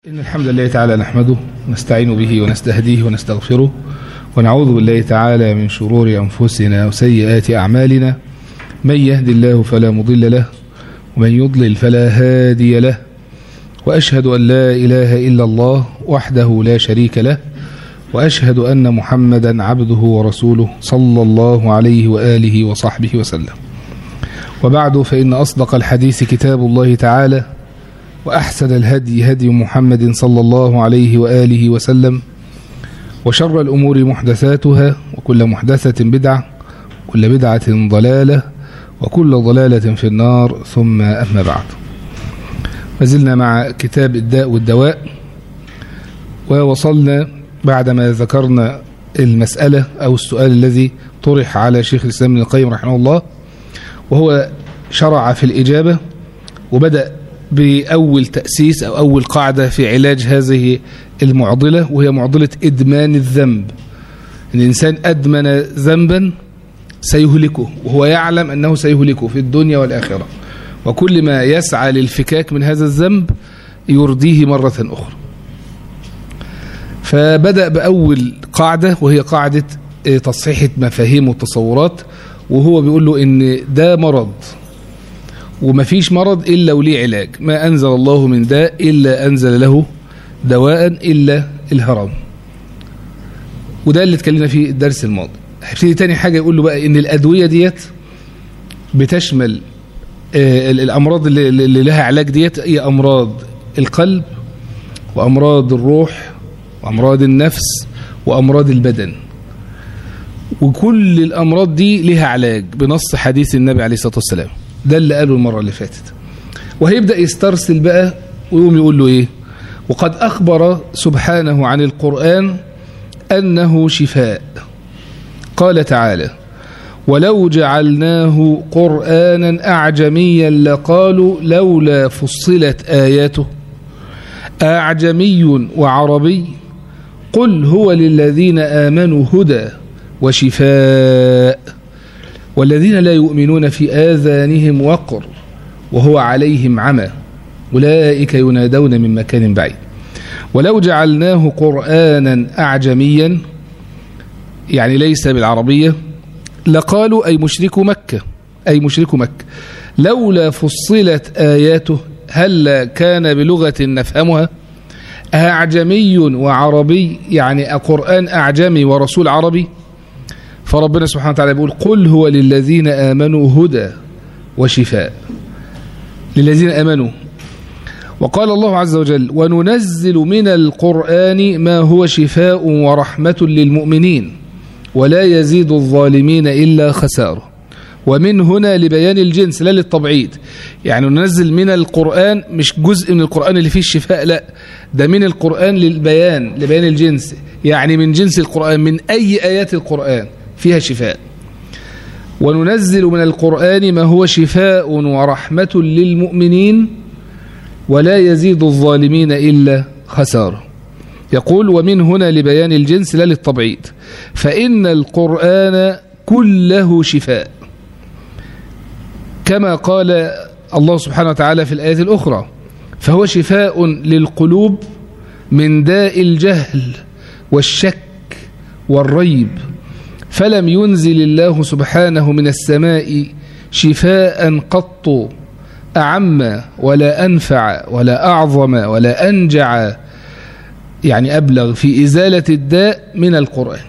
إن الحمد لله تعالى نحمده ونستعين به ونستهديه ونستغفره ونعوذ بالله تعالى من شرور أنفسنا وسيئات أعمالنا من يهد الله فلا مضل له ومن يضلل فلا هادي له وأشهد أن لا إله إلا الله وحده لا شريك له وأشهد أن محمدا عبده ورسوله صلى الله عليه وآله وصحبه وسلم وبعد فإن أصدق الحديث كتاب الله تعالى وأحسن الهدي هدي محمد صلى الله عليه وآله وسلم وشر الأمور محدثاتها وكل محدثة بدعة وكل بدعة ضلالة وكل ضلالة في النار ثم أما بعد وزلنا مع كتاب الداء والدواء ووصلنا بعدما ذكرنا المسألة أو السؤال الذي طرح على شيخ الإسلام ابن القيم رحمه الله وهو شرع في الإجابة وبدأ بأول تأسيس أو أول قاعدة في علاج هذه المعضلة وهي معضلة إدمان الذنب الإنسان أدمن ذنبا سيهلكه وهو يعلم أنه سيهلكه في الدنيا والآخرة وكل ما يسعى للفكاك من هذا الذنب يرديه مرة أخرى فبدأ بأول قاعدة وهي قاعدة تصحيح مفاهيم والتصورات وهو بيقول له إن ده مرض ومفيش مرض إلا وليه علاج ما أنزل الله من داء إلا أنزل له دواء إلا الهرم وده اللي اتكلمنا فيه الدرس الماضي هيبتدي تاني حاجة يقول له بقى إن الأدوية ديت بتشمل آه الأمراض اللي, اللي لها علاج ديت هي أمراض القلب وأمراض الروح وأمراض النفس وأمراض البدن وكل الأمراض دي لها علاج بنص حديث النبي عليه الصلاة والسلام ده اللي قاله المرة اللي فاتت وهيبدأ يسترسل بقى ويقوم يقول له ايه وقد أخبر سبحانه عن القرآن أنه شفاء قال تعالى ولو جعلناه قرآنا أعجميا لقالوا لولا فصلت آياته أعجمي وعربي قل هو للذين آمنوا هدى وشفاء والذين لا يؤمنون في آذانهم وقر وهو عليهم عمى أولئك ينادون من مكان بعيد ولو جعلناه قرآنا أعجميا يعني ليس بالعربية لقالوا أي مشرك مكة أي مشرك مكة لولا فصلت آياته هل كان بلغة نفهمها أعجمي وعربي يعني قرآن أعجمي ورسول عربي فربنا سبحانه وتعالى يقول قل هو للذين آمنوا هدى وشفاء للذين آمنوا وقال الله عز وجل وننزل من القرآن ما هو شفاء ورحمة للمؤمنين ولا يزيد الظالمين إلا خساره ومن هنا لبيان الجنس لا للتبعيد يعني ننزل من القرآن مش جزء من القرآن اللي فيه الشفاء لا ده من القرآن للبيان لبيان الجنس يعني من جنس القرآن من أي آيات القرآن فيها شفاء وننزل من القرآن ما هو شفاء ورحمة للمؤمنين ولا يزيد الظالمين إلا خسارة يقول ومن هنا لبيان الجنس لا للتبعيد فإن القرآن كله شفاء كما قال الله سبحانه وتعالى في الآية الأخرى فهو شفاء للقلوب من داء الجهل والشك والريب فلم ينزل الله سبحانه من السماء شفاء قط أعم ولا أنفع ولا أعظم ولا أنجع يعني أبلغ في إزالة الداء من القرآن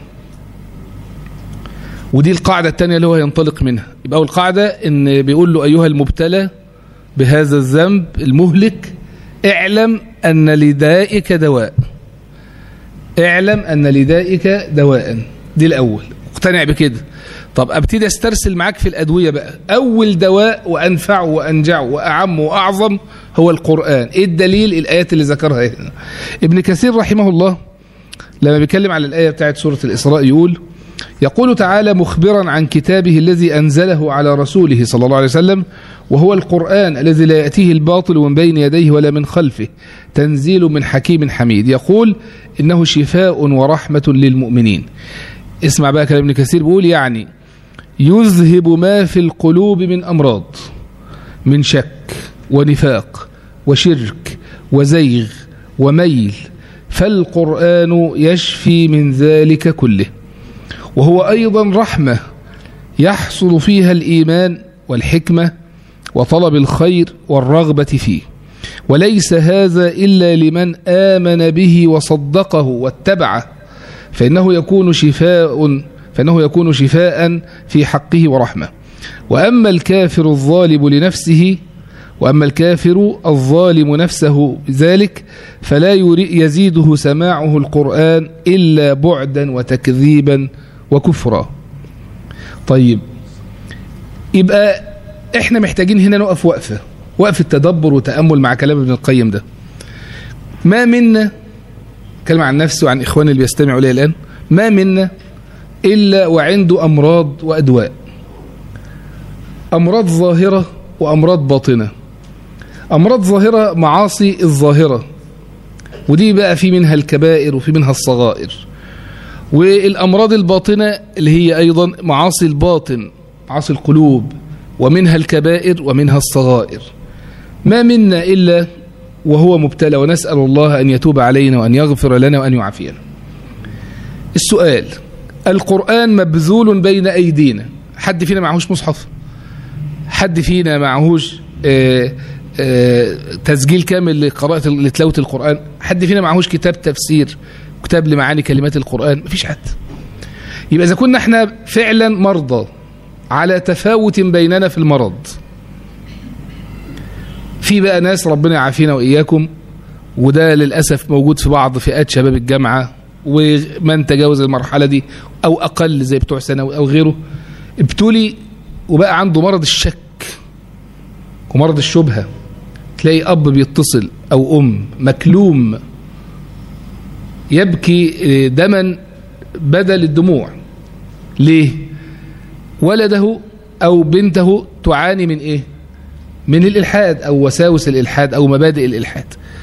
ودي القاعدة الثانية اللي هو ينطلق منها يبقى أول قاعدة إن بيقول له أيها المبتلى بهذا الذنب المهلك اعلم أن لدائك دواء اعلم أن لدائك دواء دي الأول اقتنع بكده طب ابتدي استرسل معاك في الأدوية بقى أول دواء وأنفع وأنجع وأعم وأعظم هو القرآن إيه الدليل الآيات اللي ذكرها هنا ابن كثير رحمه الله لما بيتكلم على الآية بتاعت سورة الإسراء يقول يقول تعالى مخبرا عن كتابه الذي أنزله على رسوله صلى الله عليه وسلم وهو القرآن الذي لا يأتيه الباطل من بين يديه ولا من خلفه تنزيل من حكيم حميد يقول إنه شفاء ورحمة للمؤمنين اسمع بقى كلام ابن كثير بيقول يعني يذهب ما في القلوب من أمراض من شك ونفاق وشرك وزيغ وميل فالقرآن يشفي من ذلك كله وهو أيضا رحمة يحصل فيها الإيمان والحكمة وطلب الخير والرغبة فيه وليس هذا إلا لمن آمن به وصدقه واتبعه فإنه يكون شفاء فإنه يكون شفاء في حقه ورحمة وأما الكافر الظالم لنفسه وأما الكافر الظالم نفسه بذلك فلا يزيده سماعه القرآن إلا بعدا وتكذيبا وكفرا طيب يبقى احنا محتاجين هنا نقف وقفة وقف التدبر وتأمل مع كلام ابن القيم ده ما منا كلمة عن نفسه وعن إخواني اللي بيستمعوا لي الآن ما منا إلا وعنده أمراض وأدواء أمراض ظاهرة وأمراض باطنة أمراض ظاهرة معاصي الظاهرة ودي بقى في منها الكبائر وفي منها الصغائر والأمراض الباطنة اللي هي أيضا معاصي الباطن معاصي القلوب ومنها الكبائر ومنها الصغائر ما منا إلا وهو مبتلى ونسأل الله أن يتوب علينا وأن يغفر لنا وأن يعافينا السؤال القرآن مبذول بين أيدينا حد فينا معهوش مصحف حد فينا معهوش آآ آآ تسجيل كامل لقراءة لتلاوة القرآن حد فينا معهوش كتاب تفسير كتاب لمعاني كلمات القرآن مفيش حد يبقى إذا كنا احنا فعلا مرضى على تفاوت بيننا في المرض في بقى ناس ربنا يعافينا وإياكم وده للأسف موجود في بعض فئات شباب الجامعة ومن تجاوز المرحلة دي أو أقل زي بتوع ثانوي أو غيره ابتلي وبقى عنده مرض الشك ومرض الشبهة تلاقي أب بيتصل أو أم مكلوم يبكي دما بدل الدموع ليه ولده أو بنته تعاني من إيه من الإلحاد أو وساوس الإلحاد أو مبادئ الإلحاد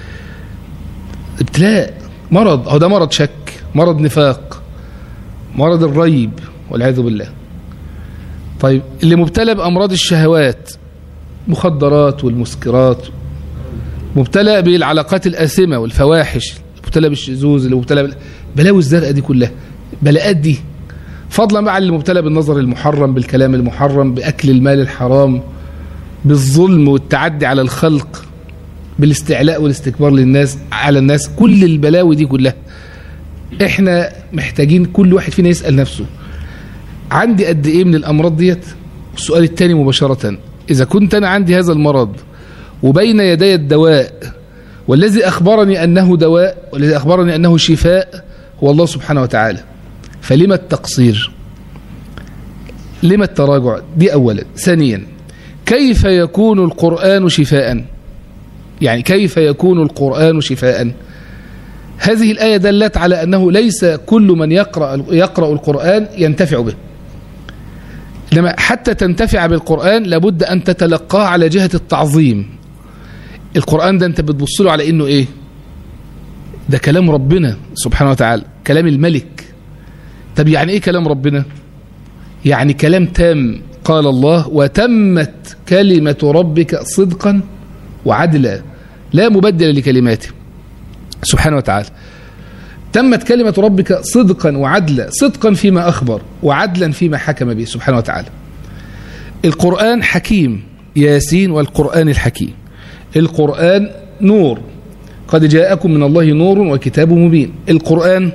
ابتلاء مرض أو ده مرض شك مرض نفاق مرض الريب والعياذ بالله طيب اللي مبتلى بأمراض الشهوات مخدرات والمسكرات مبتلى بالعلاقات الآثمة والفواحش مبتلى بالشذوذ اللي مبتلى بلاوي الزرقاء دي كلها بلاءات دي فضلا بقى عن المبتلى بالنظر المحرم بالكلام المحرم بأكل المال الحرام بالظلم والتعدي على الخلق بالاستعلاء والاستكبار للناس على الناس كل البلاوي دي كلها احنا محتاجين كل واحد فينا يسأل نفسه عندي قد ايه من الامراض ديت السؤال الثاني مباشرة اذا كنت انا عندي هذا المرض وبين يدي الدواء والذي اخبرني انه دواء والذي اخبرني انه شفاء هو الله سبحانه وتعالى فلما التقصير لما التراجع دي اولا ثانيا كيف يكون القرآن شفاء يعني كيف يكون القرآن شفاء هذه الآية دلت على أنه ليس كل من يقرأ, يقرأ القرآن ينتفع به لما حتى تنتفع بالقرآن لابد أن تتلقاه على جهة التعظيم القرآن ده أنت بتبص له على إنه إيه ده كلام ربنا سبحانه وتعالى كلام الملك طب يعني إيه كلام ربنا يعني كلام تام قال الله وتمت كلمة ربك صدقا وعدلا لا مبدل لكلماته سبحانه وتعالى تمت كلمة ربك صدقا وعدلا صدقا فيما أخبر وعدلا فيما حكم به سبحانه وتعالى القرآن حكيم ياسين والقرآن الحكيم القرآن نور قد جاءكم من الله نور وكتاب مبين القرآن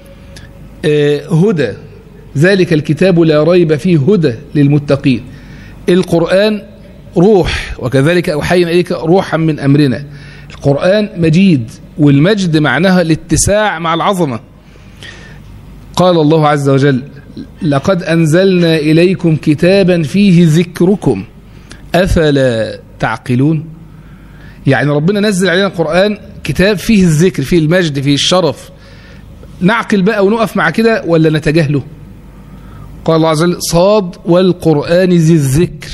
هدى ذلك الكتاب لا ريب فيه هدى للمتقين القرآن روح وكذلك أوحينا إليك روحا من أمرنا القرآن مجيد والمجد معناها الاتساع مع العظمة قال الله عز وجل لقد أنزلنا إليكم كتابا فيه ذكركم أفلا تعقلون يعني ربنا نزل علينا القرآن كتاب فيه الذكر فيه المجد فيه الشرف نعقل بقى ونقف مع كده ولا نتجاهله قال الله عز وجل صاد والقرآن ذي الذكر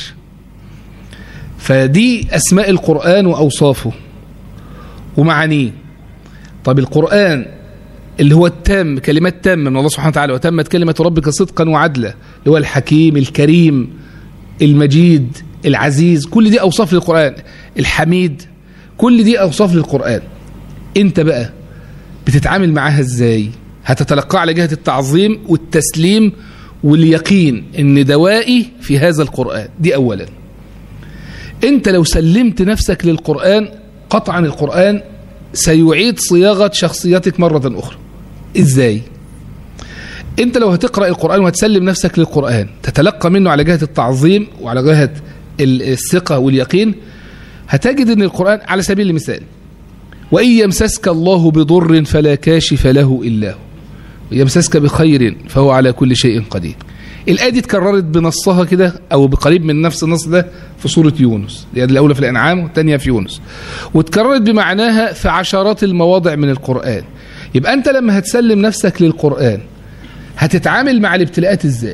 فدي أسماء القرآن وأوصافه ومعانيه طب القرآن اللي هو التام كلمات تامة من الله سبحانه وتعالى وتمت كلمة ربك صدقا وعدلا اللي هو الحكيم الكريم المجيد العزيز كل دي أوصاف للقرآن الحميد كل دي أوصاف للقرآن انت بقى بتتعامل معاها ازاي هتتلقى على جهة التعظيم والتسليم واليقين ان دوائي في هذا القرآن دي اولا انت لو سلمت نفسك للقرآن قطعا القرآن سيعيد صياغة شخصيتك مرة اخرى ازاي انت لو هتقرأ القرآن وهتسلم نفسك للقرآن تتلقى منه على جهة التعظيم وعلى جهة الثقة واليقين هتجد ان القرآن على سبيل المثال وإن يمسسك الله بضر فلا كاشف له إلا هو يمسسك بخير فهو على كل شيء قدير الآية دي اتكررت بنصها كده أو بقريب من نفس النص ده في سورة يونس دي الأولى في الأنعام والثانية في يونس واتكررت بمعناها في عشرات المواضع من القرآن يبقى أنت لما هتسلم نفسك للقرآن هتتعامل مع الابتلاءات ازاي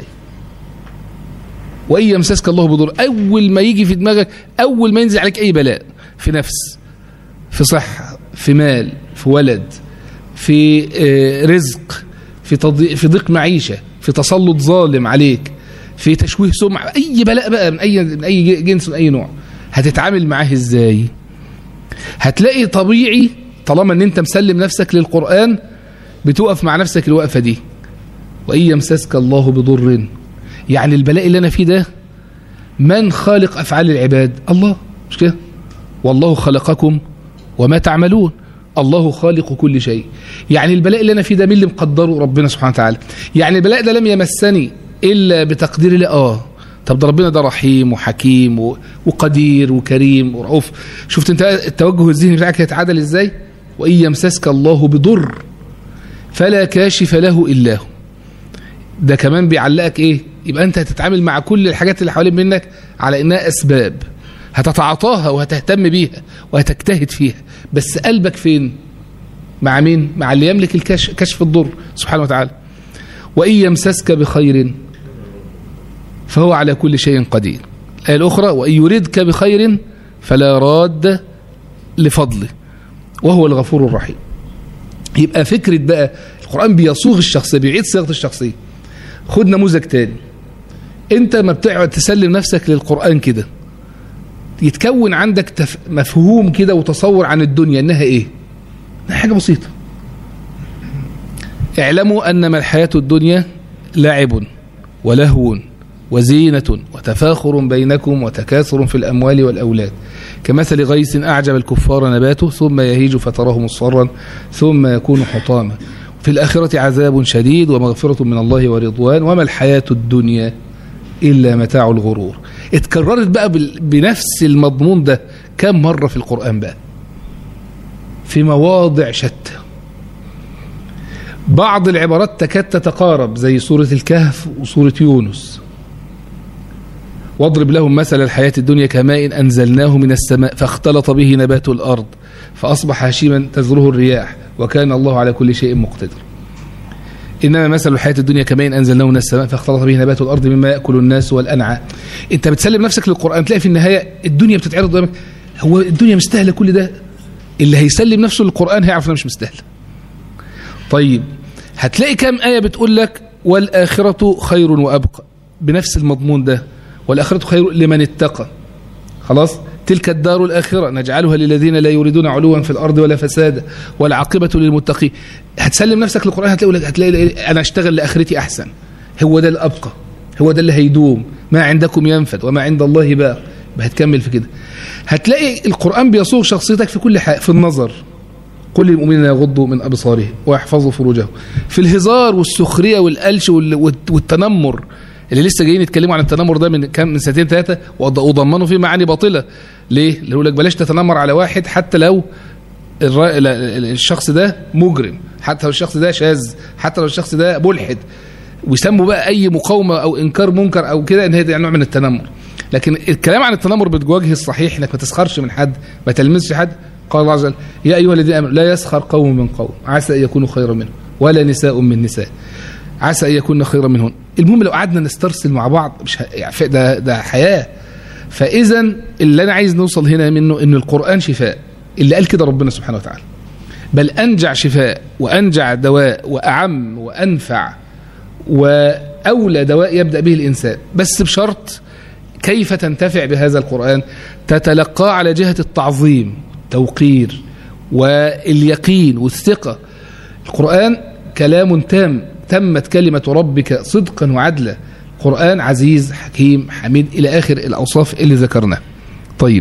وإن يمسسك الله بضر أول ما يجي في دماغك أول ما ينزل عليك أي بلاء في نفس في صحة في مال في ولد في رزق في في ضيق معيشة في تسلط ظالم عليك في تشويه سمعة أي بلاء بقى من أي من أي جنس من أي نوع هتتعامل معاه إزاي هتلاقي طبيعي طالما أن أنت مسلم نفسك للقرآن بتقف مع نفسك الوقفة دي وإن يمسسك الله بضر يعني البلاء اللي أنا فيه ده من خالق أفعال العباد الله مش كده والله خلقكم وما تعملون الله خالق كل شيء يعني البلاء اللي أنا فيه ده مين اللي مقدره ربنا سبحانه وتعالى يعني البلاء ده لم يمسني إلا بتقدير الله آه طب ده ربنا ده رحيم وحكيم وقدير وكريم ورؤوف شفت انت التوجه الذهني بتاعك يتعادل ازاي وإن يمسسك الله بضر فلا كاشف له إلا هو ده كمان بيعلقك ايه يبقى انت هتتعامل مع كل الحاجات اللي حوالين منك على انها اسباب هتتعاطاها وهتهتم بيها وهتجتهد فيها بس قلبك فين مع مين مع اللي يملك الكشف كشف الضر سبحانه وتعالى وإن يمسسك بخير فهو على كل شيء قدير الآية الأخرى وإن يردك بخير فلا راد لفضله وهو الغفور الرحيم يبقى فكرة بقى القرآن بيصوغ الشخصية بيعيد صياغة الشخصية خد نموذج تاني انت ما بتقعد تسلم نفسك للقرآن كده يتكون عندك تف... مفهوم كده وتصور عن الدنيا انها ايه انها حاجة بسيطة اعلموا انما الحياة الدنيا لعب ولهو وزينة وتفاخر بينكم وتكاثر في الأموال والأولاد كمثل غيث أعجب الكفار نباته ثم يهيج فتراه مصفرا ثم يكون حطاما في الآخرة عذاب شديد ومغفرة من الله ورضوان وما الحياة الدنيا إلا متاع الغرور اتكررت بقى بنفس المضمون ده كم مرة في القرآن بقى في مواضع شتى بعض العبارات تكاد تتقارب زي سورة الكهف وسورة يونس واضرب لهم مثل الحياة الدنيا كماء أنزلناه من السماء فاختلط به نبات الأرض فأصبح هشيما تزره الرياح وكان الله على كل شيء مقتدر إنما مثل الحياة الدنيا كماء أنزلناه من السماء فاختلط به نبات الأرض مما يأكل الناس والأنعام أنت بتسلم نفسك للقرآن تلاقي في النهاية الدنيا بتتعرض قدامك هو الدنيا مستاهلة كل ده اللي هيسلم نفسه للقرآن هيعرف انها مش مستاهلة طيب هتلاقي كم آية بتقول لك والآخرة خير وأبقى بنفس المضمون ده والآخرة خير لمن اتقى خلاص تلك الدار الآخرة نجعلها للذين لا يريدون علوا في الأرض ولا فسادا والعاقبة للمتقين هتسلم نفسك للقرآن هتلاقي, هتلاقي أنا أشتغل لآخرتي أحسن هو ده الأبقى هو ده اللي هيدوم ما عندكم ينفد وما عند الله باق هتكمل في كده هتلاقي القرآن بيصوغ شخصيتك في كل حاجة في النظر كل المؤمنين يغضوا من أبصارهم ويحفظوا فروجهم في الهزار والسخرية والقلش والتنمر اللي لسه جايين يتكلموا عن التنمر ده من كام من سنتين ثلاثه وضمنوا فيه معاني باطله ليه؟ اللي يقول لك بلاش تتنمر على واحد حتى لو الشخص ده مجرم حتى لو الشخص ده شاذ حتى لو الشخص ده ملحد ويسموا بقى اي مقاومه او انكار منكر او كده ان هي نوع من التنمر لكن الكلام عن التنمر بالوجه الصحيح انك ما تسخرش من حد ما تلمسش حد قال الله عز وجل يا ايها الذين امنوا لا يسخر قوم من قوم عسى ان يكونوا خيرا منهم ولا نساء من نساء عسى ان يكون خيرا منهن المهم لو قعدنا نسترسل مع بعض مش يعني ده ده حياه فاذا اللي انا عايز نوصل هنا منه ان القران شفاء اللي قال كده ربنا سبحانه وتعالى بل انجع شفاء وانجع دواء واعم وانفع واولى دواء يبدا به الانسان بس بشرط كيف تنتفع بهذا القران تتلقاه على جهه التعظيم توقير واليقين والثقة القرآن كلام تام تمت كلمة ربك صدقا وعدلا قرآن عزيز حكيم حميد إلى آخر الأوصاف اللي ذكرناها طيب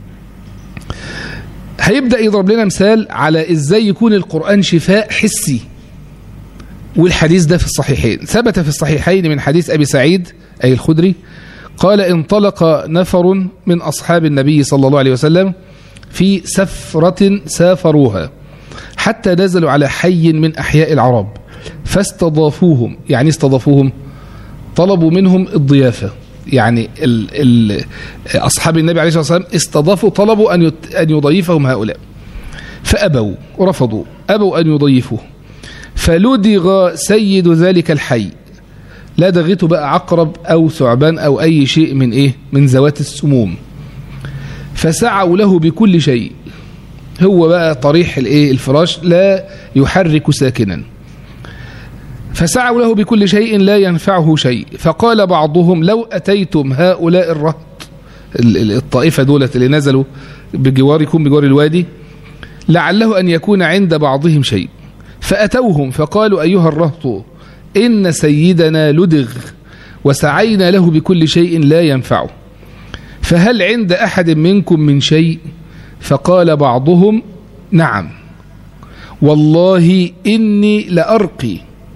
هيبدأ يضرب لنا مثال على إزاي يكون القرآن شفاء حسي والحديث ده في الصحيحين ثبت في الصحيحين من حديث أبي سعيد أي الخدري قال انطلق نفر من أصحاب النبي صلى الله عليه وسلم في سفرة سافروها حتى نزلوا على حي من أحياء العرب فاستضافوهم يعني استضافوهم طلبوا منهم الضيافة يعني ال ال أصحاب النبي عليه الصلاة والسلام استضافوا طلبوا أن أن يضيفهم هؤلاء فأبوا رفضوا أبوا أن يضيفوه فلدغ سيد ذلك الحي لا دغته بقى عقرب أو ثعبان أو أي شيء من إيه من ذوات السموم فسعوا له بكل شيء هو بقى طريح الايه الفراش لا يحرك ساكنا فسعوا له بكل شيء لا ينفعه شيء فقال بعضهم لو أتيتم هؤلاء الرهط الطائفة دولة اللي نزلوا بجواركم بجوار الوادي لعله أن يكون عند بعضهم شيء فأتوهم فقالوا أيها الرهط إن سيدنا لدغ وسعينا له بكل شيء لا ينفعه فهل عند أحد منكم من شيء فقال بعضهم نعم والله إني لأرقي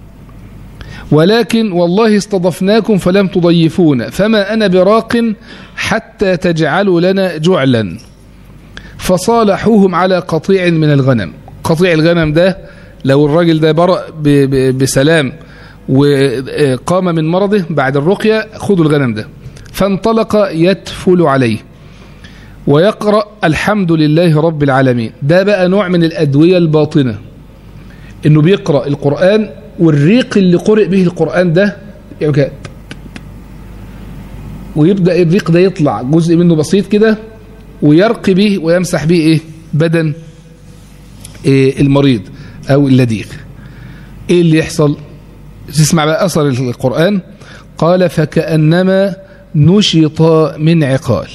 ولكن والله استضفناكم فلم تضيفونا فما أنا براق حتى تجعلوا لنا جعلا فصالحوهم على قطيع من الغنم قطيع الغنم ده لو الراجل ده برأ بسلام وقام من مرضه بعد الرقية خذوا الغنم ده فانطلق يتفل عليه ويقرأ الحمد لله رب العالمين ده بقى نوع من الأدوية الباطنة انه بيقرأ القرآن والريق اللي قرئ به القرآن ده يعني ويبدأ الريق ده يطلع جزء منه بسيط كده ويرقي به ويمسح به ايه بدن إيه المريض او اللديغ ايه اللي يحصل تسمع بقى اثر القرآن قال فكأنما نشط من عقال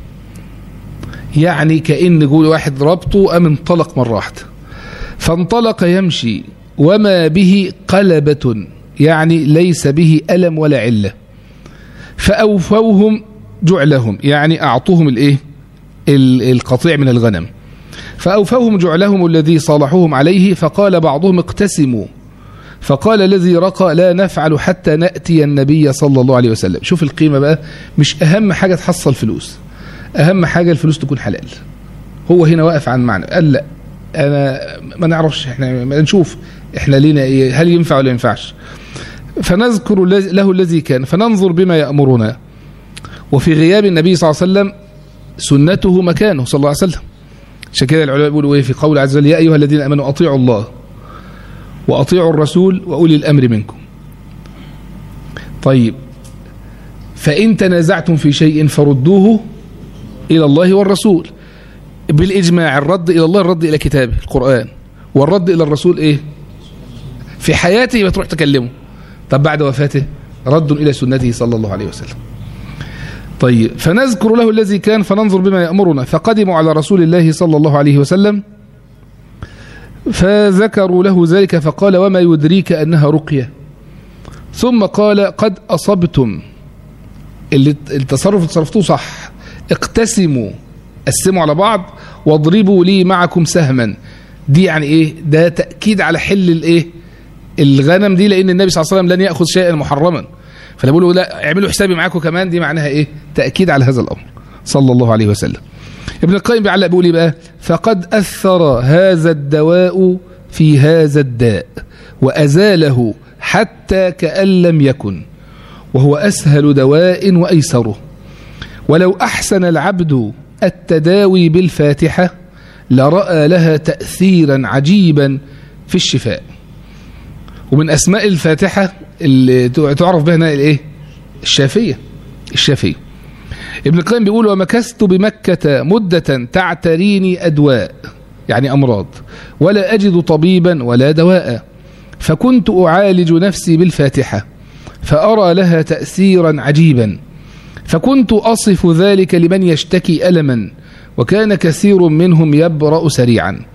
يعني كأن جول واحد ربطه أم انطلق مرة واحدة فانطلق يمشي وما به قلبة يعني ليس به ألم ولا علة فأوفوهم جعلهم يعني أعطوهم الإيه القطيع من الغنم فأوفوهم جعلهم الذي صالحوهم عليه فقال بعضهم اقتسموا فقال الذي رقى لا نفعل حتى نأتي النبي صلى الله عليه وسلم شوف القيمة بقى مش أهم حاجة تحصل فلوس أهم حاجة الفلوس تكون حلال هو هنا واقف عن معنى قال لا أنا ما نعرفش احنا ما نشوف احنا لينا ايه هل ينفع ولا ينفعش فنذكر له الذي كان فننظر بما يأمرنا وفي غياب النبي صلى الله عليه وسلم سنته مكانه صلى الله عليه وسلم عشان كده العلماء بيقولوا ايه في قول عز وجل يا ايها الذين امنوا اطيعوا الله واطيعوا الرسول واولي الامر منكم طيب فان تنازعتم في شيء فردوه الى الله والرسول بالاجماع الرد الى الله الرد الى كتابه القران والرد الى الرسول ايه في حياته يبقى تروح تكلمه طب بعد وفاته رد الى سنته صلى الله عليه وسلم طيب فنذكر له الذي كان فننظر بما يأمرنا فقدموا على رسول الله صلى الله عليه وسلم فذكروا له ذلك فقال وما يدريك أنها رقية ثم قال قد أصبتم اللي التصرف اللي تصرفتوه صح اقتسموا قسموا على بعض واضربوا لي معكم سهما دي يعني ايه ده تأكيد على حل الايه الغنم دي لان النبي صلى الله عليه وسلم لن يأخذ شيئا محرما فلما بيقولوا لا اعملوا حسابي معاكم كمان دي معناها ايه تأكيد على هذا الامر صلى الله عليه وسلم ابن القيم بيعلق بيقول ايه بقى فقد أثر هذا الدواء في هذا الداء وأزاله حتى كأن لم يكن وهو أسهل دواء وأيسره ولو أحسن العبد التداوي بالفاتحة لرأى لها تأثيرا عجيبا في الشفاء ومن أسماء الفاتحة اللي تعرف بها الايه الشافية الشافية ابن القيم بيقول ومكثت بمكة مدة تعتريني أدواء يعني أمراض ولا أجد طبيبا ولا دواء فكنت أعالج نفسي بالفاتحة فأرى لها تأثيرا عجيبا فكنت أصف ذلك لمن يشتكي ألما وكان كثير منهم يبرأ سريعا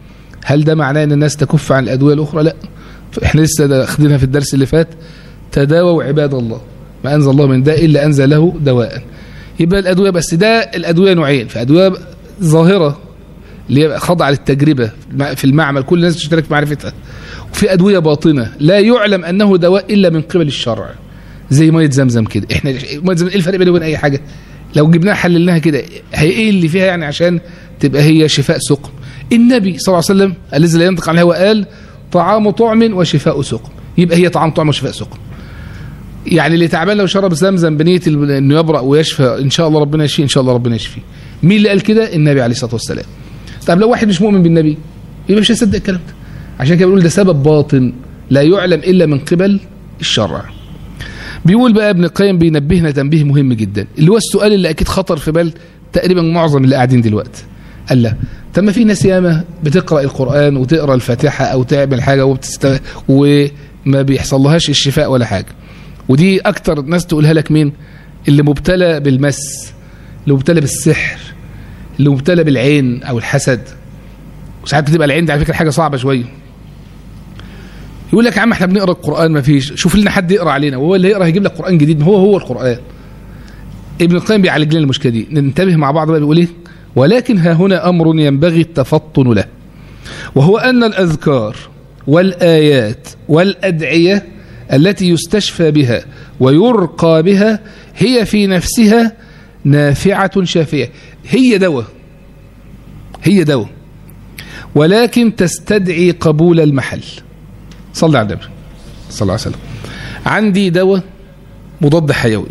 هل ده معناه ان الناس تكف عن الادويه الاخرى لا احنا لسه اخذينها في الدرس اللي فات تداووا عباد الله ما انزل الله من داء الا انزل له دواء يبقى الادويه بس ده الادويه نوعين في ادويه ظاهره اللي هي خاضعه للتجربه في المعمل كل الناس تشترك في معرفتها وفي ادويه باطنه لا يعلم انه دواء الا من قبل الشرع زي ميه زمزم كده احنا ميه زمزم ايه الفرق بينه وبين اي حاجه لو جبناها حللناها كده هي ايه اللي فيها يعني عشان تبقى هي شفاء سقم النبي صلى الله عليه وسلم الذي لا ينطق عن الهوى قال طعام طعم وشفاء سقم يبقى هي طعام طعم وشفاء سقم يعني اللي تعبان لو شرب زمزم بنيه انه يبرأ ويشفى ان شاء الله ربنا يشفيه ان شاء الله ربنا يشفيه مين اللي قال كده النبي عليه الصلاه والسلام طب لو واحد مش مؤمن بالنبي يبقى مش هيصدق الكلام ده عشان كده بيقول ده سبب باطن لا يعلم الا من قبل الشرع بيقول بقى ابن القيم بينبهنا تنبيه مهم جدا اللي هو السؤال اللي اكيد خطر في بال تقريبا معظم اللي قاعدين دلوقتي قال لا طب ما في ناس ياما بتقرا القران وتقرا الفاتحه او تعمل حاجه وبتست... وما بيحصلهاش الشفاء ولا حاجه ودي اكتر ناس تقولها لك مين اللي مبتلى بالمس اللي مبتلى بالسحر اللي مبتلى بالعين او الحسد وساعات بتبقى العين دي على فكره حاجه صعبه شويه يقول لك يا عم احنا بنقرا القران ما فيش شوف لنا حد يقرا علينا وهو اللي يقرا هيجيب لك قران جديد ما هو هو القران ابن القيم بيعالج لنا المشكله دي ننتبه مع بعض بقى بيقول ايه ولكن ها هنا امر ينبغي التفطن له وهو ان الاذكار والايات والادعيه التي يستشفى بها ويرقى بها هي في نفسها نافعه شافيه هي دواء هي دواء ولكن تستدعي قبول المحل صلى على النبي صلى الله عليه وسلم عندي دواء مضاد حيوي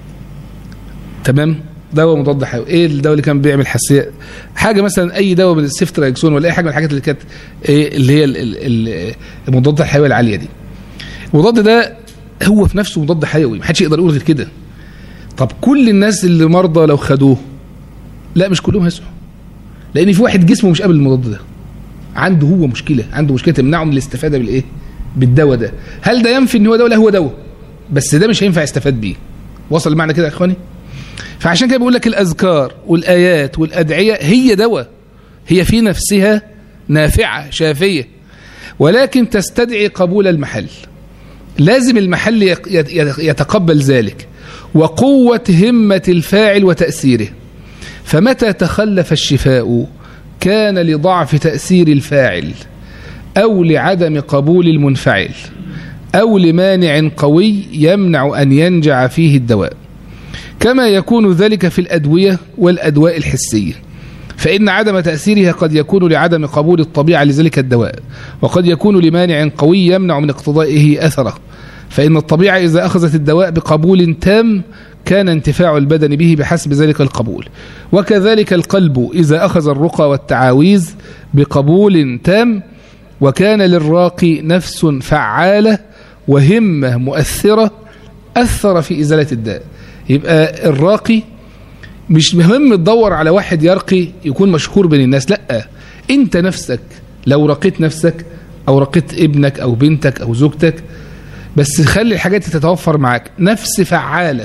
تمام دواء مضاد حيوي ايه الدواء اللي كان بيعمل حساسيه حاجه مثلا اي دواء من السيفتراكسون ولا اي حاجه من الحاجات اللي كانت إيه اللي هي المضادات الحيويه العاليه دي المضاد ده هو في نفسه مضاد حيوي محدش يقدر يقول غير كده طب كل الناس اللي مرضى لو خدوه لا مش كلهم هيسعوا لان في واحد جسمه مش قابل المضاد ده عنده هو مشكله عنده مشكله تمنعه من الاستفاده بالايه بالدواء ده هل ده ينفي ان هو دواء لا هو دواء بس ده مش هينفع يستفاد بيه وصل المعنى كده يا اخواني فعشان كده بقول لك الاذكار والايات والادعيه هي دواء هي في نفسها نافعه شافيه ولكن تستدعي قبول المحل لازم المحل يتقبل ذلك وقوه همه الفاعل وتاثيره فمتى تخلف الشفاء كان لضعف تأثير الفاعل أو لعدم قبول المنفعل أو لمانع قوي يمنع أن ينجع فيه الدواء كما يكون ذلك في الأدوية والأدواء الحسية فإن عدم تأثيرها قد يكون لعدم قبول الطبيعة لذلك الدواء وقد يكون لمانع قوي يمنع من اقتضائه أثره فإن الطبيعة إذا أخذت الدواء بقبول تام كان انتفاع البدن به بحسب ذلك القبول وكذلك القلب إذا أخذ الرقى والتعاويذ بقبول تام وكان للراقي نفس فعالة وهمة مؤثرة أثر في إزالة الداء يبقى الراقي مش مهم تدور على واحد يرقي يكون مشهور بين الناس لا انت نفسك لو رقيت نفسك او رقيت ابنك او بنتك او زوجتك بس خلي الحاجات تتوفر معاك نفس فعاله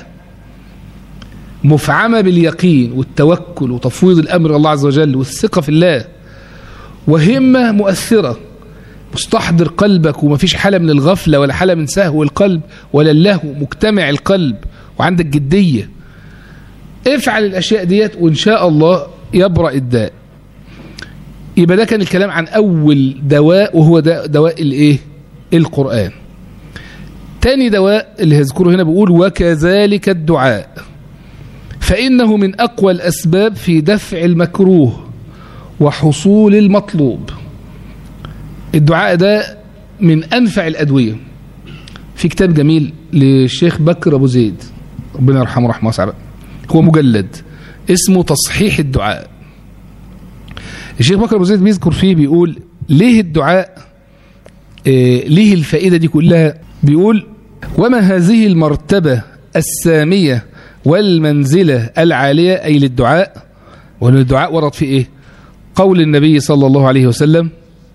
مفعمة باليقين والتوكل وتفويض الأمر الله عز وجل والثقة في الله وهمة مؤثرة مستحضر قلبك ومفيش حالة من الغفلة ولا حالة من سهو القلب ولا اللهو مجتمع القلب وعندك جدية افعل الأشياء ديت وإن شاء الله يبرأ الداء يبقى ده كان الكلام عن أول دواء وهو دواء الإيه القرآن تاني دواء اللي هذكره هنا بيقول وكذلك الدعاء فإنه من أقوى الأسباب في دفع المكروه وحصول المطلوب الدعاء ده من أنفع الأدوية في كتاب جميل للشيخ بكر أبو زيد ربنا يرحمه رحمه واسعة هو مجلد اسمه تصحيح الدعاء الشيخ بكر أبو زيد بيذكر فيه بيقول ليه الدعاء إيه ليه الفائدة دي كلها بيقول وما هذه المرتبة السامية والمنزلة العالية أي للدعاء وأن الدعاء ورد في إيه قول النبي صلى الله عليه وسلم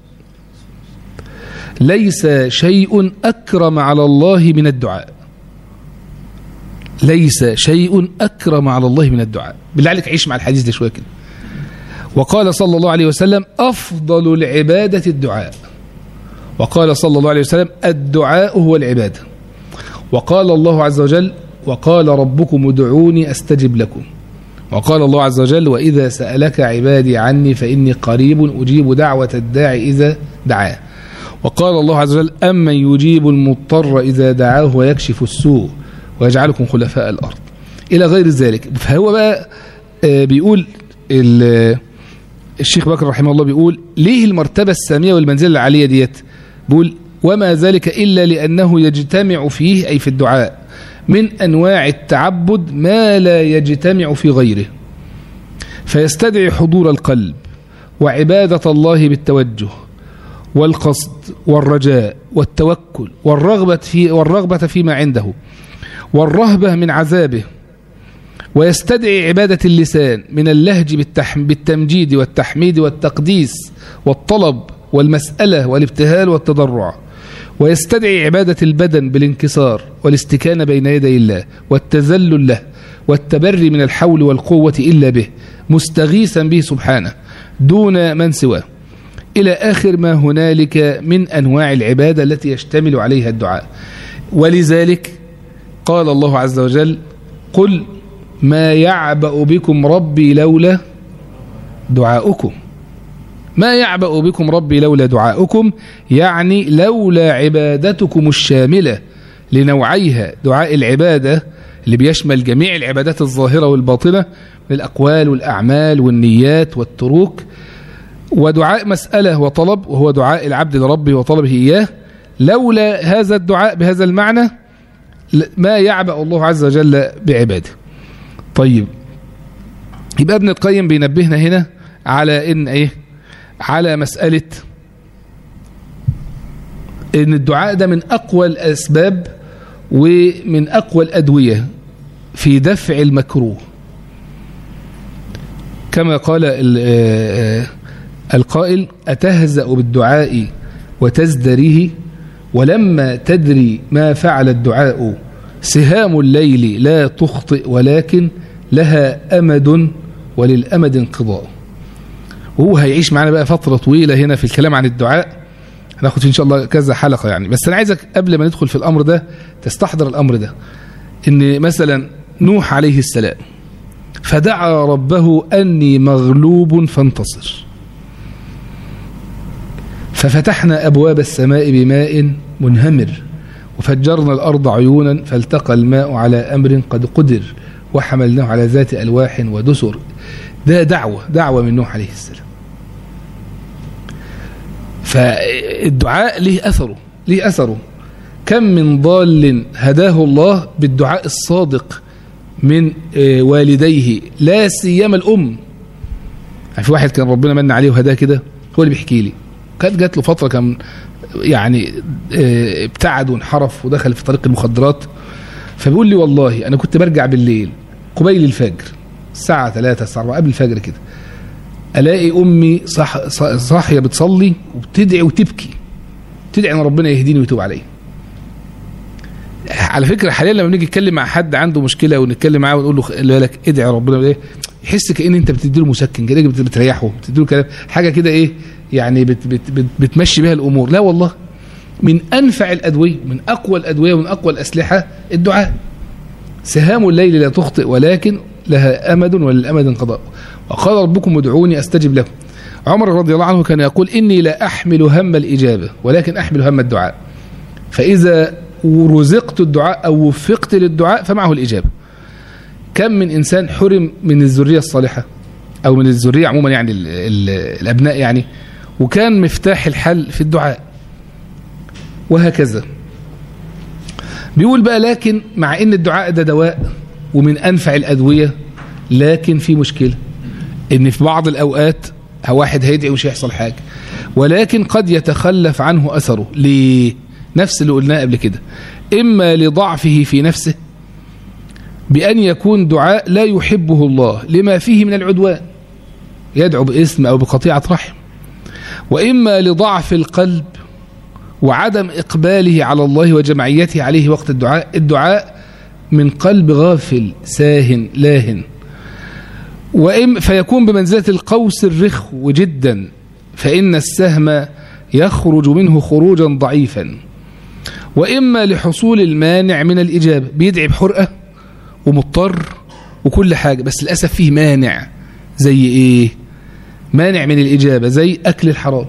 ليس شيء أكرم على الله من الدعاء ليس شيء أكرم على الله من الدعاء بالله عليك عيش مع الحديث ده شوية كده وقال صلى الله عليه وسلم أفضل العبادة الدعاء وقال صلى الله عليه وسلم الدعاء هو العبادة وقال الله عز وجل وقال ربكم ادعوني أستجب لكم وقال الله عز وجل وإذا سألك عبادي عني فإني قريب أجيب دعوة الداعي إذا دعاه وقال الله عز وجل أمن يجيب المضطر إذا دعاه ويكشف السوء ويجعلكم خلفاء الأرض إلى غير ذلك فهو بقى بيقول الشيخ بكر رحمه الله بيقول ليه المرتبة السامية والمنزلة العالية ديت بيقول وما ذلك إلا لأنه يجتمع فيه أي في الدعاء من أنواع التعبد ما لا يجتمع في غيره فيستدعي حضور القلب وعبادة الله بالتوجه والقصد والرجاء والتوكل والرغبة, في والرغبة فيما عنده والرهبة من عذابه ويستدعي عبادة اللسان من اللهج بالتمجيد والتحميد والتقديس والطلب والمسألة والابتهال والتضرع ويستدعي عبادة البدن بالانكسار والاستكانة بين يدي الله والتذلل له والتبري من الحول والقوة إلا به مستغيثا به سبحانه دون من سواه إلى آخر ما هنالك من أنواع العبادة التي يشتمل عليها الدعاء ولذلك قال الله عز وجل قل ما يعبأ بكم ربي لولا دعاؤكم ما يعبأ بكم ربي لولا دعاؤكم يعني لولا عبادتكم الشاملة لنوعيها دعاء العبادة اللي بيشمل جميع العبادات الظاهرة والباطنة من الأقوال والأعمال والنيات والتروك ودعاء مسألة وطلب وهو دعاء العبد لربه وطلبه إياه لولا هذا الدعاء بهذا المعنى ما يعبأ الله عز وجل بعباده طيب يبقى ابن القيم بينبهنا هنا على ان ايه على مسألة ان الدعاء ده من اقوى الاسباب ومن اقوى الادوية في دفع المكروه كما قال القائل أتهزأ بالدعاء وتزدريه ولما تدري ما فعل الدعاء سهام الليل لا تخطئ ولكن لها أمد وللأمد انقضاء وهو هيعيش معنا بقى فترة طويلة هنا في الكلام عن الدعاء هناخد إن شاء الله كذا حلقة يعني بس أنا عايزك قبل ما ندخل في الأمر ده تستحضر الأمر ده إن مثلا نوح عليه السلام فدعا ربه أني مغلوب فانتصر ففتحنا أبواب السماء بماء منهمر وفجرنا الأرض عيونا فالتقى الماء على أمر قد قدر وحملناه على ذات ألواح ودسر ده دعوة دعوة من نوح عليه السلام فالدعاء له أثره له أثره كم من ضال هداه الله بالدعاء الصادق من والديه لا سيما الأم يعني في واحد كان ربنا من عليه وهداه كده هو اللي بيحكي لي كانت جات له فترة كان يعني ابتعد وانحرف ودخل في طريق المخدرات فبيقول لي والله أنا كنت برجع بالليل قبيل الفجر الساعة 3 الساعة 4 قبل الفجر كده ألاقي أمي صح صاحية بتصلي وبتدعي وتبكي تدعي أن ربنا يهديني ويتوب علي على فكرة حاليا لما بنيجي نتكلم مع حد عنده مشكلة ونتكلم معاه ونقول له خلي بالك ادعي ربنا ايه يحس كأن انت بتديله مسكن كده بتريحه بتديله كلام حاجة كده ايه يعني بت بت بت بتمشي بها الأمور لا والله من أنفع الأدوية من أقوى الأدوية ومن أقوى الأسلحة الدعاء سهام الليل لا تخطئ ولكن لها أمد وللأمد انقضاء وقال ربكم ادعوني أستجب لكم عمر رضي الله عنه كان يقول إني لا أحمل هم الإجابة ولكن أحمل هم الدعاء فإذا رزقت الدعاء أو وفقت للدعاء فمعه الإجابة كم من إنسان حرم من الذرية الصالحة أو من الذرية عموما يعني ال ال الأبناء يعني وكان مفتاح الحل في الدعاء وهكذا بيقول بقى لكن مع ان الدعاء ده دواء ومن انفع الادويه لكن في مشكله ان في بعض الاوقات واحد هيدعي ومش هيحصل حاجه ولكن قد يتخلف عنه اثره ليه نفس اللي قلناه قبل كده اما لضعفه في نفسه بان يكون دعاء لا يحبه الله لما فيه من العدوان يدعو باسم او بقطيعه رحم واما لضعف القلب وعدم إقباله على الله وجمعيته عليه وقت الدعاء الدعاء من قلب غافل ساهن لاهن وإم فيكون بمنزلة القوس الرخو جدا فإن السهم يخرج منه خروجا ضعيفا وإما لحصول المانع من الإجابة بيدعي بحرقة ومضطر وكل حاجة بس للأسف فيه مانع زي إيه مانع من الإجابة زي أكل الحرام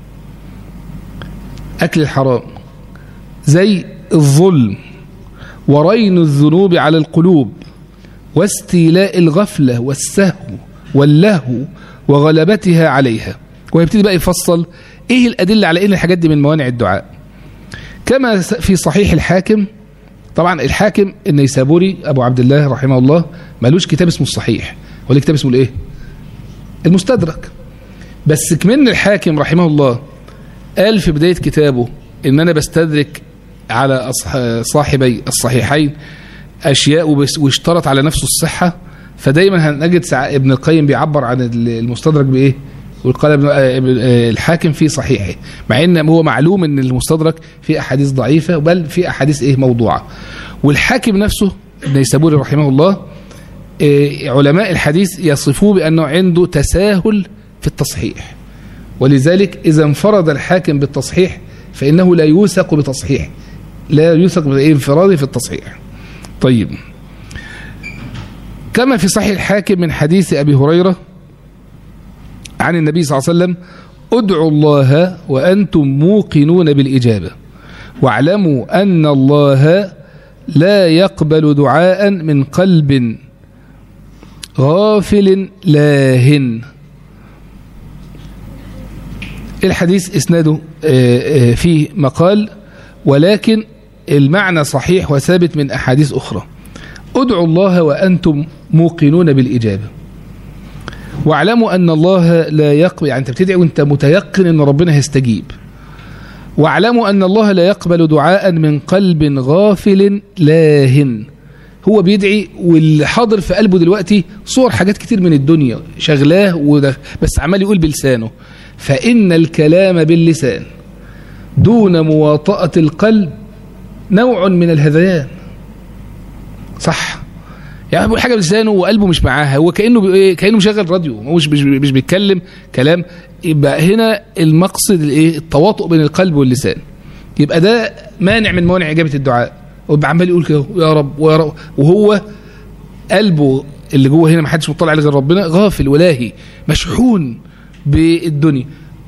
أكل الحرام زي الظلم ورين الذنوب على القلوب واستيلاء الغفلة والسهو واللهو وغلبتها عليها ويبتدي بقى يفصل ايه الأدلة على ان الحاجات دي من موانع الدعاء كما في صحيح الحاكم طبعا الحاكم النيسابوري أبو عبد الله رحمه الله مالوش كتاب اسمه الصحيح ولا كتاب اسمه الايه المستدرك بس كمان الحاكم رحمه الله قال في بداية كتابه ان انا بستدرك على صاحبي الصحيحين اشياء واشترط على نفسه الصحة فدايما هنجد ابن القيم بيعبر عن المستدرك بايه وقال الحاكم في صحيحه مع ان هو معلوم ان المستدرك في احاديث ضعيفة بل في احاديث ايه موضوعة والحاكم نفسه النيسابوري رحمه الله علماء الحديث يصفوه بانه عنده تساهل في التصحيح ولذلك اذا انفرد الحاكم بالتصحيح فانه لا يوثق بتصحيح لا يوثق بانفراده في التصحيح طيب كما في صحيح الحاكم من حديث أبي هريرة عن النبي صلى الله عليه وسلم ادعوا الله وأنتم موقنون بالإجابة واعلموا أن الله لا يقبل دعاء من قلب غافل لاهن الحديث اسناده فيه مقال ولكن المعنى صحيح وثابت من أحاديث أخرى ادعوا الله وأنتم موقنون بالإجابة واعلموا أن الله لا يقبل يعني أنت بتدعي وأنت متيقن أن ربنا هيستجيب واعلموا أن الله لا يقبل دعاء من قلب غافل لاهن هو بيدعي واللي حاضر في قلبه دلوقتي صور حاجات كتير من الدنيا شغلاه وده بس عمال يقول بلسانه فإن الكلام باللسان دون مواطأة القلب نوع من الهذيان صح يعني بيقول حاجه بلسانه وقلبه مش معاها هو كانه بي... كانه مشغل راديو هو مش مش, مش بيتكلم كلام يبقى هنا المقصد الايه التواطؤ بين القلب واللسان يبقى ده مانع من موانع اجابه الدعاء ويبقى عمال يقول كده يا رب ويا رب وهو قلبه اللي جوه هنا ما حدش مطلع عليه غير ربنا غافل ولاهي مشحون بالدنيا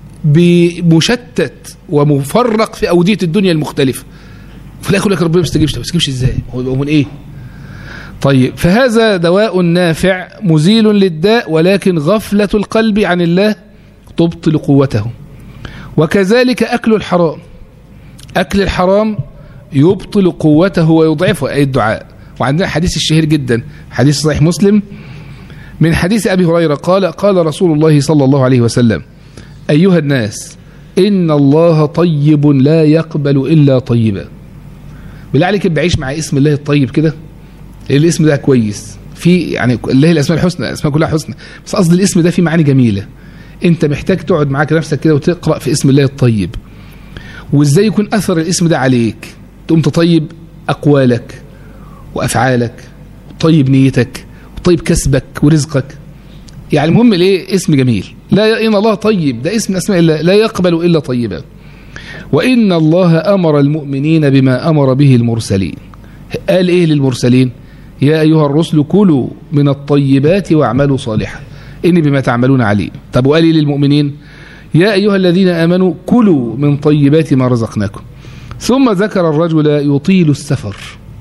بمشتت ومفرق في اوديه الدنيا المختلفه في الاخر لك ربنا ما بيستجيبش ما بيستجيبش ازاي هو من ايه طيب فهذا دواء نافع مزيل للداء ولكن غفلة القلب عن الله تبطل قوته وكذلك أكل الحرام أكل الحرام يبطل قوته ويضعفه أي الدعاء وعندنا حديث الشهير جدا حديث صحيح مسلم من حديث أبي هريرة قال قال رسول الله صلى الله عليه وسلم أيها الناس إن الله طيب لا يقبل إلا طيبا بالله عليك بعيش مع اسم الله الطيب كده الاسم ده كويس في يعني الله الاسماء الحسنى الاسماء كلها حسنى بس قصد الاسم ده فيه معاني جميله انت محتاج تقعد معاك نفسك كده وتقرا في اسم الله الطيب وازاي يكون اثر الاسم ده عليك تقوم تطيب اقوالك وافعالك وتطيب نيتك وتطيب كسبك ورزقك يعني المهم الايه اسم جميل لا ان الله طيب ده اسم اسماء الله لا يقبل الا طيبا وان الله امر المؤمنين بما امر به المرسلين قال ايه للمرسلين يا أيها الرسل كلوا من الطيبات واعملوا صالحا إني بما تعملون عليم طب وقال لي للمؤمنين يا أيها الذين آمنوا كلوا من طيبات ما رزقناكم ثم ذكر الرجل يطيل السفر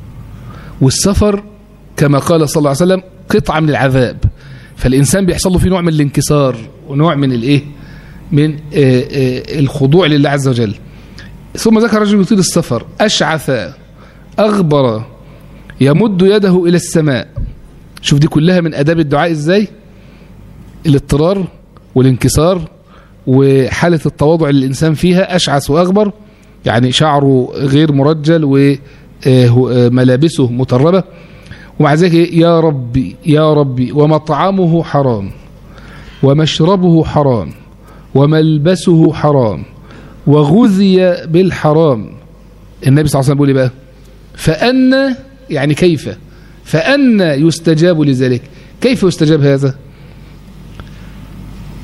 والسفر كما قال صلى الله عليه وسلم قطعة من العذاب فالإنسان بيحصل له فيه نوع من الانكسار ونوع من الإيه من آآ آآ الخضوع لله عز وجل ثم ذكر الرجل يطيل السفر أشعث أغبر يمد يده إلى السماء شوف دي كلها من أداب الدعاء إزاي الاضطرار والانكسار وحالة التواضع اللي الإنسان فيها أشعث وأغبر يعني شعره غير مرجل وملابسه مطربة ومع ذلك يا ربي يا ربي ومطعمه حرام ومشربه حرام وملبسه حرام وغذي بالحرام النبي صلى الله عليه وسلم بيقول ايه بقى فأن يعني كيف فأن يستجاب لذلك كيف يستجاب هذا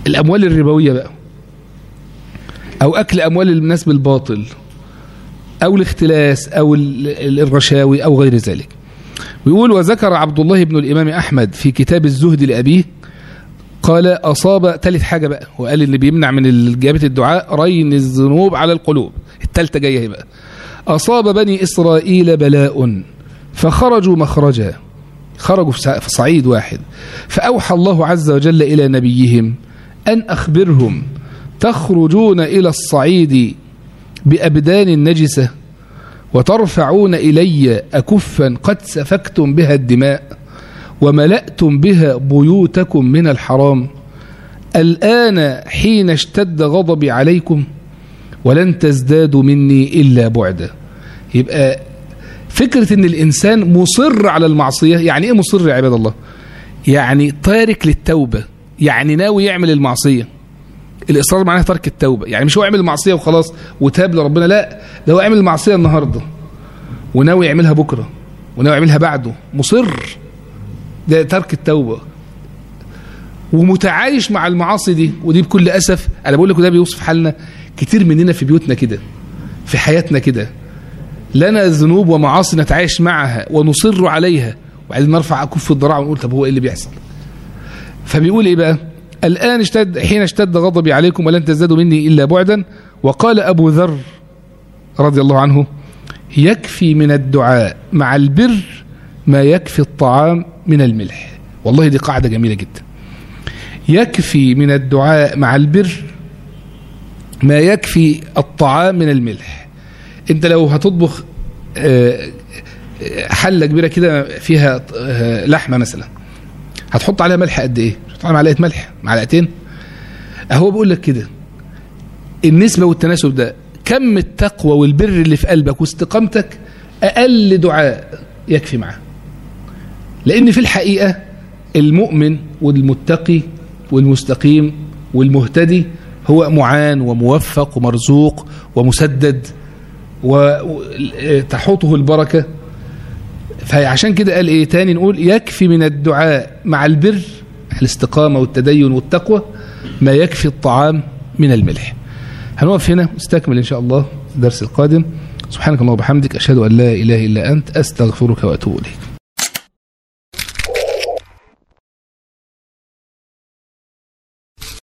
الأموال الربوية بقى أو أكل أموال الناس بالباطل أو الاختلاس أو الرشاوي أو غير ذلك ويقول وذكر عبد الله بن الإمام أحمد في كتاب الزهد لأبيه قال أصاب ثالث حاجة بقى وقال اللي بيمنع من إجابة الدعاء رين الذنوب على القلوب الثالثة جاية هي بقى أصاب بني إسرائيل بلاء فخرجوا مخرجا خرجوا في صعيد واحد فأوحى الله عز وجل إلى نبيهم أن أخبرهم تخرجون إلى الصعيد بأبدان نجسة وترفعون إلي أكفا قد سفكتم بها الدماء وملأتم بها بيوتكم من الحرام الآن حين اشتد غضبي عليكم ولن تزدادوا مني إلا بعدا يبقى فكرة ان الإنسان مصر على المعصية يعني إيه مصر يا عباد الله يعني تارك للتوبة يعني ناوي يعمل المعصية الإصرار معناه ترك التوبة يعني مش هو يعمل المعصية وخلاص وتاب لربنا لا ده هو يعمل المعصية النهاردة وناوي يعملها بكرة وناوي يعملها بعده مصر ده ترك التوبة ومتعايش مع المعاصي دي ودي بكل أسف أنا بقول لك ده بيوصف حالنا كتير مننا في بيوتنا كده في حياتنا كده لنا ذنوب ومعاصي نتعايش معها ونصر عليها وبعدين نرفع أكف الضراع ونقول طب هو إيه اللي بيحصل فبيقول إيه بقى الآن اشتد حين اشتد غضبي عليكم ولن تزدادوا مني إلا بعدا وقال أبو ذر رضي الله عنه يكفي من الدعاء مع البر ما يكفي الطعام من الملح والله دي قاعدة جميلة جدا يكفي من الدعاء مع البر ما يكفي الطعام من الملح انت لو هتطبخ حلة كبيرة كده فيها لحمة مثلا هتحط عليها ملح قد ايه تحط عليها معلقة ملح معلقتين اهو بقول لك كده النسبة والتناسب ده كم التقوى والبر اللي في قلبك واستقامتك اقل دعاء يكفي معاه لان في الحقيقة المؤمن والمتقي والمستقيم والمهتدي هو معان وموفق ومرزوق ومسدد وتحوطه البركة فعشان كده قال ايه تاني نقول يكفي من الدعاء مع البر الاستقامة والتدين والتقوى ما يكفي الطعام من الملح هنقف هنا نستكمل ان شاء الله الدرس القادم سبحانك اللهم وبحمدك اشهد ان لا اله الا انت استغفرك واتوب اليك